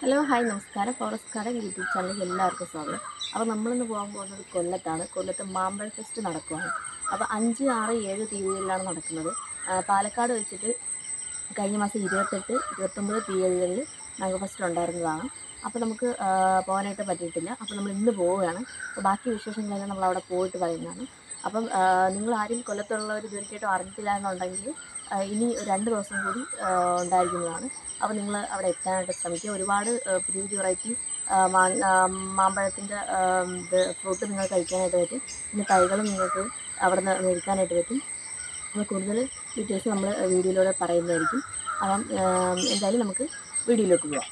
hello hi നമസ്കാരം Forest Garden YouTube ചാനലിലേക്ക് എല്ലാവർക്കും സ്വാഗതം അപ്പോൾ നമ്മളിന്ന് പോകാൻ പോകുന്നത് കൊല്ലത്താണ് കൊല്ലത്ത് മാമ്പഴ ഫെസ്റ്റ് നടക്കുവാണ് അപ്പോൾ അഞ്ച് ആറ് ഏഴ് തീയതികളിലാണ് നടക്കുന്നത് ആ, പാലക്കാട് വെച്ചിട്ട് കഴിഞ്ഞ മാസം ഇരുപത്തെട്ട് ഇരുപത്തൊമ്പത് തീയതികളിൽ മാംഗോ ഫെസ്റ്റ് ഉണ്ടായിരുന്നതാണ് അപ്പോൾ നമുക്ക് ആ, പോകാനായിട്ട് പറ്റിയിട്ടില്ല അപ്പോൾ നമ്മൾ ഇന്ന് പോവുകയാണ് അപ്പോൾ ബാക്കി വിശേഷങ്ങളെല്ലാം നമ്മൾ അവിടെ പോയിട്ട് പറയുന്നതാണ് അപ്പം ആ, നിങ്ങൾ ആരും കൊല്ലത്തുള്ളവർ ഇതുവരെയായിട്ടും അറിഞ്ഞിട്ടില്ല എന്നുണ്ടെങ്കിൽ ആ, ഇനി രണ്ട് ദിവസം കൂടി ആ, ഉണ്ടായിരിക്കുന്നതാണ് അപ്പോൾ നിങ്ങൾ അവിടെ എത്താനായിട്ട് ശ്രമിക്കുക ഒരുപാട് ആ, പുതിയ പുതിയ വെറൈറ്റി മാമ്പഴത്തിൻ്റെ ഇത് ഫ്രൂട്ട് നിങ്ങൾക്ക് കഴിക്കാനായിട്ട് പറ്റും പിന്നെ തൈകളും നിങ്ങൾക്ക് അവിടെ നിന്ന് മേടിക്കാനായിട്ട് പറ്റും അപ്പോൾ കൂടുതൽ ഡീറ്റെയിൽസ് നമ്മൾ വീഡിയോയിലൂടെ പറയുന്നതായിരിക്കും അപ്പം ആ, എന്തായാലും നമുക്ക് വീഡിയോയിലേക്ക് പോകാം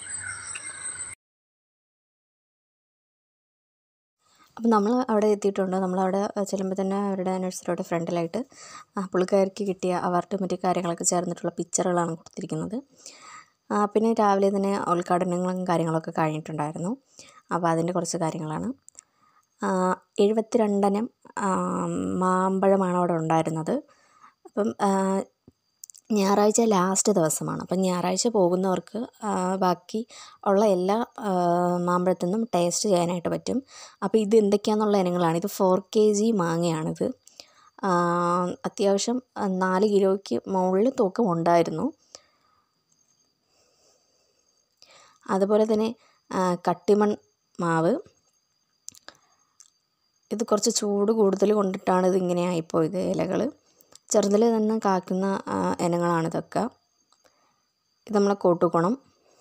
അപ്പം നമ്മൾ അവിടെ എത്തിയിട്ടുണ്ട് നമ്മളവിടെ ചെല്ലുമ്പോൾ തന്നെ അവരുടെ നഴ്സറിയുടെ ഫ്രണ്ടിലായിട്ട് ആ പുള്ളിക്കാരിക്ക് കിട്ടിയ അവാർഡ് മറ്റു കാര്യങ്ങളൊക്കെ ചേർന്നിട്ടുള്ള പിക്ചറുകളാണ് കൊടുത്തിരിക്കുന്നത് ആ, പിന്നെ രാവിലെ തന്നെ ഉദ്ഘാടനങ്ങളും കാര്യങ്ങളൊക്കെ കഴിഞ്ഞിട്ടുണ്ടായിരുന്നു അപ്പോൾ അതിൻ്റെ കുറച്ച് കാര്യങ്ങളാണ് ആ, എഴുപത്തിരണ്ടനം ആ, മാമ്പഴമാണ് അവിടെ ഉണ്ടായിരുന്നത് അപ്പം ആ, ഞായറാഴ്ച ലാസ്റ്റ് ദിവസമാണ് അപ്പം ഞായറാഴ്ച പോകുന്നവർക്ക് ആ, ബാക്കി ഉള്ള എല്ലാ ആ, മാമ്പഴത്തിൽ നിന്നും ടേസ്റ്റ് ചെയ്യാനായിട്ട് പറ്റും അപ്പോൾ ഇത് എന്തൊക്കെയാണെന്നുള്ള ഇനങ്ങളാണ് ഇത് ഫോർ കെ ജി മാങ്ങയാണിത് ആ, അത്യാവശ്യം ആ, നാല് കിലോയ്ക്ക് മുകളിൽ തൂക്കം ഉണ്ടായിരുന്നു അതുപോലെ തന്നെ ആ, കട്ടിമൺ മാവ് ഇത് കുറച്ച് ചൂട് കൂടുതൽ കൊണ്ടിട്ടാണ് ഇത് ഇങ്ങനെ ആയിപ്പോയത് ഇലകൾ ചെറുതിൽ നിന്ന് കാക്കുന്ന ആ, ഇനങ്ങളാണ് ഇതൊക്കെ ഇത് നമ്മളെ കോട്ടുകുണം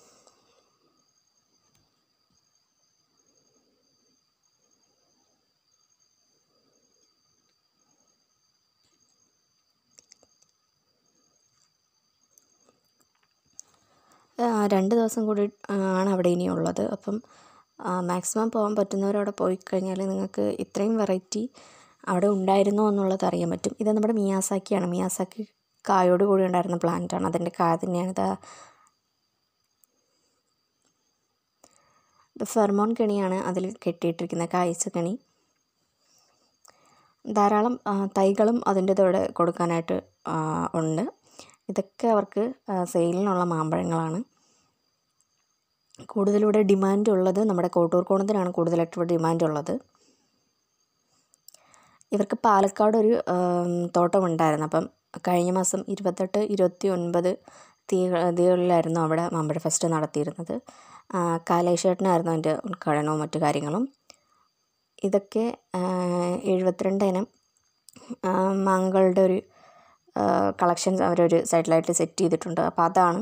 ആ, രണ്ട് ദിവസം കൂടി ആ, ആണ് അവിടെ ഇനിയുള്ളത് അപ്പം മാക്സിമം പോകാൻ പറ്റുന്നവരവിടെ പോയി കഴിഞ്ഞാൽ നിങ്ങൾക്ക് ഇത്രയും വെറൈറ്റി അവിടെ ഉണ്ടായിരുന്നോ എന്നുള്ളത് അറിയാൻ പറ്റും ഇത് നമ്മുടെ മിയാസാക്കിയാണ് മിയാസാക്കി കായോട് കൂടി ഉണ്ടായിരുന്ന പ്ലാന്റാണ് അതിൻ്റെ കായ തന്നെയാണ് ഇത് ഇത് ഫെർമോൺ കെണിയാണ് അതിൽ കെട്ടിയിട്ടിരിക്കുന്നത് കായ്ച്ച കെണി ധാരാളം ആ, തൈകളും അതിൻ്റെതോടെ കൊടുക്കാനായിട്ട് ആ, ഉണ്ട് ഇതൊക്കെ അവർക്ക് ആ, സെയിലിനുള്ള മാമ്പഴങ്ങളാണ് കൂടുതലിവിടെ ഡിമാൻഡ് ഉള്ളത് നമ്മുടെ കോട്ടൂർ കോണത്തിനാണ് കൂടുതലായിട്ട് ഇവിടെ ഡിമാൻഡ് ഉള്ളത് ഇവർക്ക് പാലക്കാട് ഒരു ആം, തോട്ടം ഉണ്ടായിരുന്നു അപ്പം കഴിഞ്ഞ മാസം ഇരുപത്തെട്ട് ഇരുപത്തി ഒൻപത് തീയതികളിലായിരുന്നു അവിടെ മാമ്പഴ ഫെസ്റ്റ് നടത്തിയിരുന്നത് ആ, കാലേശ്വരനായിരുന്നു അതിൻ്റെ ഉദ്ഘാടനവും മറ്റു കാര്യങ്ങളും ഇതൊക്കെ ആ, എഴുപത്തിരണ്ട് ഇനം ആ, മാങ്ങകളുടെ ഒരു കളക്ഷൻസ് അവരൊരു സൈഡിലായിട്ട് സെറ്റ് ചെയ്തിട്ടുണ്ട് അപ്പോൾ അതാണ്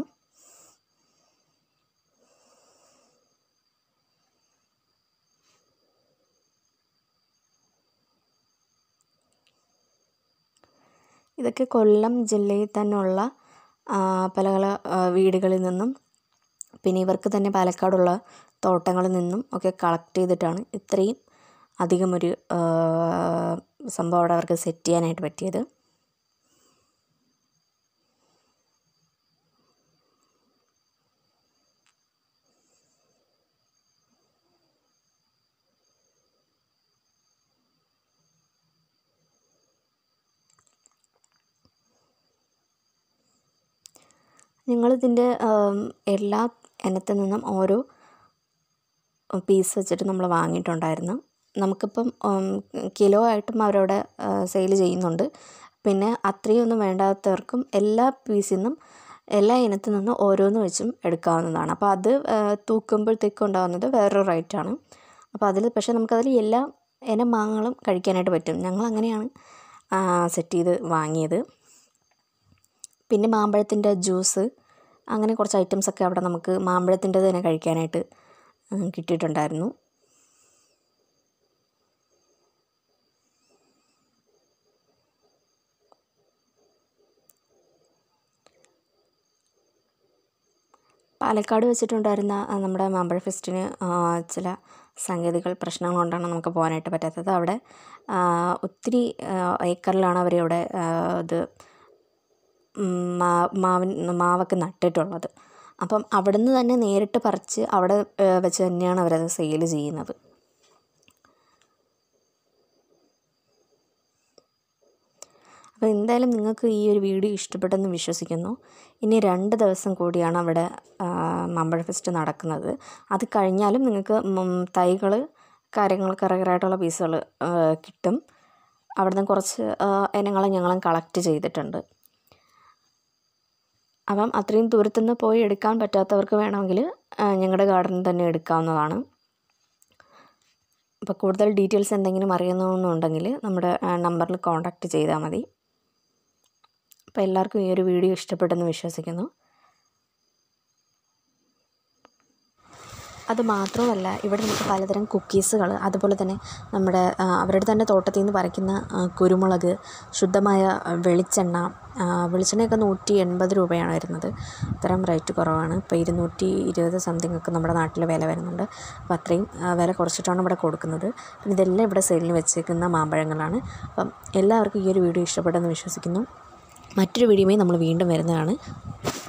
ഇതൊക്കെ കൊല്ലം ജില്ലയിൽ തന്നെയുള്ള ആ, പല പല ആ, വീടുകളിൽ നിന്നും പിന്നെ ഇവർക്ക് തന്നെ പാലക്കാടുള്ള തോട്ടങ്ങളിൽ നിന്നും ഒക്കെ കളക്ട് ചെയ്തിട്ടാണ് ഇത്രയും അധികം ഒരു ആ, സംഭവം അവിടെ അവർക്ക് സെറ്റ് ചെയ്യാനായിട്ട് പറ്റിയത് ഞങ്ങളിതിൻ്റെ എല്ലാ ഇനത്തിൽ നിന്നും ഓരോ പീസ് വെച്ചിട്ട് നമ്മൾ വാങ്ങിയിട്ടുണ്ടായിരുന്നു നമുക്കിപ്പം ഉം, കിലോ ആയിട്ടും അവരവിടെ സെയിൽ ചെയ്യുന്നുണ്ട് പിന്നെ അത്രയൊന്നും വേണ്ടാത്തവർക്കും എല്ലാ പീസിൽ നിന്നും എല്ലാ ഇനത്തിൽ നിന്നും ഓരോന്ന് വെച്ചും എടുക്കാവുന്നതാണ് അപ്പോൾ അത് ആ, തൂക്കുമ്പോഴത്തേക്കും ഉണ്ടാകുന്നത് വേറൊരു റേറ്റാണ് അപ്പോൾ അതിൽ പക്ഷേ നമുക്കതിൽ എല്ലാ ഇനം മാങ്ങകളും കഴിക്കാനായിട്ട് പറ്റും ഞങ്ങൾ അങ്ങനെയാണ് സെറ്റ് ചെയ്ത് വാങ്ങിയത് പിന്നെ മാമ്പഴത്തിൻ്റെ ജ്യൂസ് അങ്ങനെ കുറച്ച് ഐറ്റംസ് ഒക്കെ അവിടെ നമുക്ക് മാമ്പഴത്തിൻ്റെ തന്നെ കഴിക്കാനായിട്ട് ഉം, കിട്ടിയിട്ടുണ്ടായിരുന്നു പാലക്കാട് വെച്ചിട്ടുണ്ടായിരുന്ന ആ, നമ്മുടെ മാമ്പഴ ഫെസ്റ്റിന് ആ, ചില സാങ്കേതിക പ്രശ്നങ്ങൾ കൊണ്ടാണ് നമുക്ക് പോകാനായിട്ട് പറ്റാത്തത് അവിടെ ആ, ഒത്തിരി ആ, ഏക്കറിലാണ് അവരവിടെ ആ, ഇത് ഉം, മാ മാവിൻ മാവൊക്കെ നട്ടിട്ടുള്ളത് അപ്പം അവിടുന്ന് തന്നെ നേരിട്ട് പറിച്ച് അവിടെ ആ, വെച്ച് തന്നെയാണ് അവരത് സെയിൽ ചെയ്യുന്നത് അപ്പോൾ എന്തായാലും നിങ്ങൾക്ക് ഈ ഒരു വീഡിയോ ഇഷ്ടപ്പെട്ടെന്ന് വിശ്വസിക്കുന്നു ഇനി രണ്ട് ദിവസം കൂടിയാണ് അവിടെ ആ, മാമ്പഴ ഫെസ്റ്റ് നടക്കുന്നത് അത് കഴിഞ്ഞാലും നിങ്ങൾക്ക് തൈകൾ കാര്യങ്ങൾ കറകറായിട്ടുള്ള പീസുകൾ കിട്ടും അവിടുന്ന് കുറച്ച് ആ, ഇനങ്ങൾ ഞങ്ങളും കളക്ട് ചെയ്തിട്ടുണ്ട് അപ്പം അത്രയും ദൂരത്തുനിന്ന് പോയി എടുക്കാൻ പറ്റാത്തവർക്ക് വേണമെങ്കിൽ ഞങ്ങളുടെ ഗാർഡനിൽ തന്നെ എടുക്കാവുന്നതാണ് അപ്പോൾ കൂടുതൽ ഡീറ്റെയിൽസ് എന്തെങ്കിലും അറിയുന്നുണ്ടെങ്കിൽ നമ്മുടെ നമ്പറിൽ കോൺടാക്റ്റ് ചെയ്താൽ മതി അപ്പോൾ എല്ലാവർക്കും ഈ ഒരു വീഡിയോ ഇഷ്ടപ്പെട്ടെന്ന് വിശ്വസിക്കുന്നു അത് മാത്രമല്ല ഇവിടെ നമുക്ക് പലതരം കുക്കീസുകൾ അതുപോലെ തന്നെ നമ്മുടെ ആ, അവരുടെ തന്നെ തോട്ടത്തിൽ നിന്ന് പറിക്കുന്ന ആ, കുരുമുളക് ശുദ്ധമായ ആ, വെളിച്ചെണ്ണ ആ, വെളിച്ചെണ്ണയൊക്കെ നൂറ്റി എൺപത് രൂപയാണ് വരുന്നത് അത്രയും റേറ്റ് കുറവാണ് ഇപ്പോൾ ഇരുന്നൂറ്റി ഇരുപത് സംതിങ് ഒക്കെ നമ്മുടെ നാട്ടിൽ വില വരുന്നുണ്ട് അപ്പോൾ അത്രയും ആ, വില കുറച്ചിട്ടാണ് ഇവിടെ കൊടുക്കുന്നത് പിന്നെ ഇതെല്ലാം ഇവിടെ സെയിലിന് വെച്ചേക്കുന്ന മാമ്പഴങ്ങളാണ് അപ്പം എല്ലാവർക്കും ഈ ഒരു വീഡിയോ ഇഷ്ടപ്പെട്ടെന്ന് വിശ്വസിക്കുന്നു മറ്റൊരു വീഡിയോയുമായി നമ്മൾ വീണ്ടും വരുന്നതാണ്